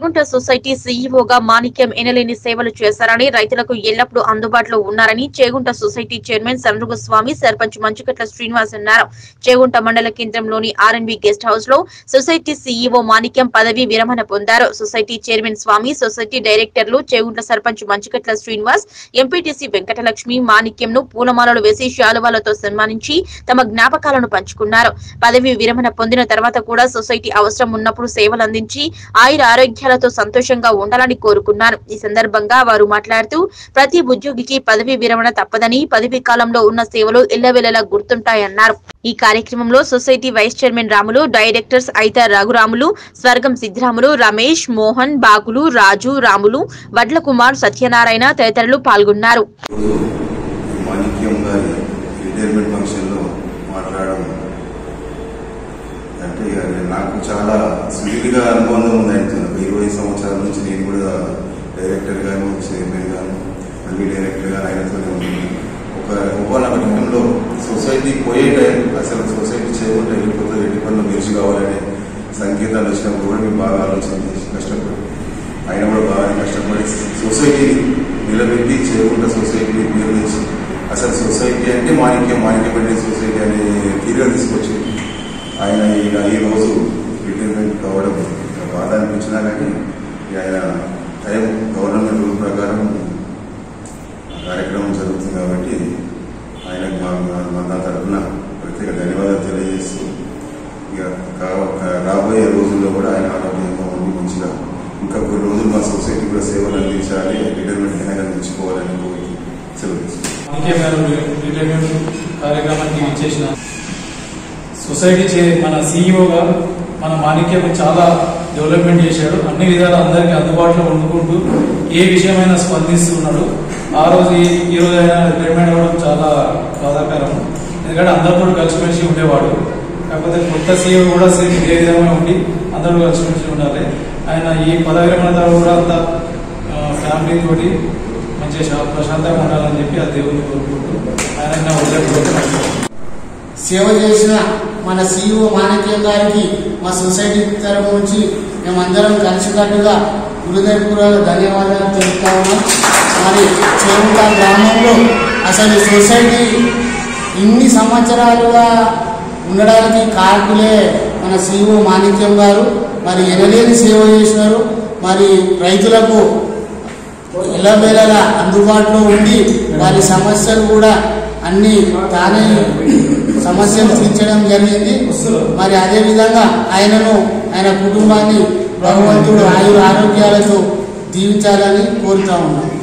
Chegunta society సీఈఓగా మాణిక్యం ఎనలేని సేవలు చేశారని రైతులకు ఎల్లప్పుడూ అందుబాటులో ఉన్నారని చేగుంట సొసైటీ చైర్మన్ సంరుగ స్వామి సర్పంచ్ మంచుకట్ల శ్రీనివాస్ అన్నారు చేగుంట మండల కేంద్రంలోని ఆర్ఎన్బి గెస్ట్ హౌస్ లో సొసైటీ సీఈఓ మాణిక్యం పదవి విరమణ పొందారు సొసైటీ చైర్మన్ స్వామి సొసైటీ డైరెక్టర్లు చేగుంట సర్పంచ్ మంచుకట్ల శ్రీనివాస్ ఎంపీటీసీ వెంకటలక్ష్మి మాణిక్యంను పూలమాలలు వేసి శాలువాలతో సన్మానించి తమ జ్ఞాపకాలను పంచుకున్నారు పదవి విరమణ పొందిన తర్వాత కూడా సొసైటీ అవసరం ఉన్నప్పుడు సేవలు అందించి ఆయుర ఆరోగ్యాలతో సంతోషంగా ఉండాలని కోరుకున్నారు ఈ సందర్భంగా వారు మాట్లాడుతూ ప్రతి ఉద్యోగికి పదవి విరమణ తప్పదని పదవి కాలంలో ఉన్న సేవలు ఎల్లవెల్లలా గుర్తుంటాయన్నారు ఈ కార్యక్రమంలో society vice chairman Ramulu directors Aitha Raghuramulu స్వర్గం సిద్ధిరాములు రమేష్ మోహన్ బాగులు రాజు రాములు వడ్ల కుమార్ సత్యనారాయణ తదితరులు పాల్గొన్నారు ఈరోజు మాణిక్యం గారి రిటైర్మెంట్ ఫంక్షన్లో మాట్లాడడం అంటే ఇక నేను నాకు చాలా సుదీర్ఘ అనుబంధం ఉంది ఆయనతో ఒక ఇరవై సంవత్సరాల నుంచి నేను కూడా డైరెక్టర్ గాను చైర్మన్ గాను మళ్ళీ డైరెక్టర్ గాను ఆయనతోనే ఉన్నాను ఒక ఒకనొక టైంలో సొసైటీ పోయే టైం అసలు సొసైటీ చేయకుండా వెళ్ళిపోతే రెడ్డి పనులు మెరిచి కావాలనే సంకేతాలు వచ్చినప్పుడు కూడా మేము బాగా ఆలోచన చేసి కష్టపడి ఆయన కూడా బాగా కష్టపడి సొసైటీని నిలబెట్టి చేయకుండా సొసైటీని పేరు తెచ్చి అసలు సొసైటీ అంటే మాణిక్యం మాణిక్యం పెట్టే సొసైటీ అనే తీరుగా తీసుకొచ్చి ఆయన ఇక ఈ రోజు రిటైర్మెంట్ కావడం బాధ అనిపించినా కానీ ఇక ఆయన టైం గవర్నమెంట్ రూల్ ప్రకారం కార్యక్రమం జరుగుతుంది కాబట్టి ఆయనకు మా మా- మా నా తరఫున ప్రత్యేక ధన్యవాదాలు తెలియజేస్తూ ఇక కా- కా- రాబోయే రోజుల్లో కూడా ఆయన ఆరోగ్యంగా ఉండి మంచిగా ఇంకా కొన్ని రోజులు మా సొసైటీ కూడా సేవలు అందించాలి రిటైర్మెంట్ అయినా అందించుకోవాలని కోరి సెలవు తీసుకుంటాను. అందుకే గారు రిటైర్మెంట్ కార్యక్రమానికి ఇచ్చేసిన సొసైటీ చే మన సీఈఓగా మన మాణిక్యం చాలా డెవలప్మెంట్ చేశాడు అన్ని విధాలు అందరికీ అందుబాటులో ఉండుకుంటూ ఏ విషయమైనా స్పందిస్తున్నాడు ఆ రోజు ఈ ఈ రోజు అయినా రిటైర్మెంట్ అవ్వడం చాలా బాధాకరం ఎందుకంటే అందరితో కలిసిమెలిసి ఉండేవాడు కాకపోతే కొత్త సీఈఓ కూడా సేమ్ ఇదే విధంగా ఉండి అందరూ కలిసిమెలిసి ఉండాలి ఆయన ఈ పదవి విరమణ తర్వాత కూడా అంత ఫ్యామిలీ తోటి మంచిగా శా- ప్రశాంతంగా ఉండాలని చెప్పి ఆ దేవుని కోరుకుంటూ ఆయన నా ఉదయం సేవ చేసిన మన సీఈఓ మాణిక్యం గారికి మా సొసైటీ తరపు నుంచి మేమందరం కలిసికట్టుగా హృదయపూర్వక ధన్యవాదాలు తెలుపుతా ఉన్నాం మరి చేరుక గ్రామంలో అసలు సొసైటీ ఇన్ని సంవత్సరాలుగా ఉండడానికి కారకులే మన సీఈఓ మాణిక్యం గారు మరి ఎనలేని సేవ చేసినారు మరి రైతులకు ఎల్లవేళలా అందుబాటులో ఉండి వారి సమస్యలు కూడా అన్ని తానే సమస్యలు తీర్చడం జరిగింది మరి అదే విధంగా ఆయనను ఆయన కుటుంబాన్ని భగవంతుడు ఆయుర ఆరోగ్యాలతో దీవించాలని కోరుతా ఉన్నాం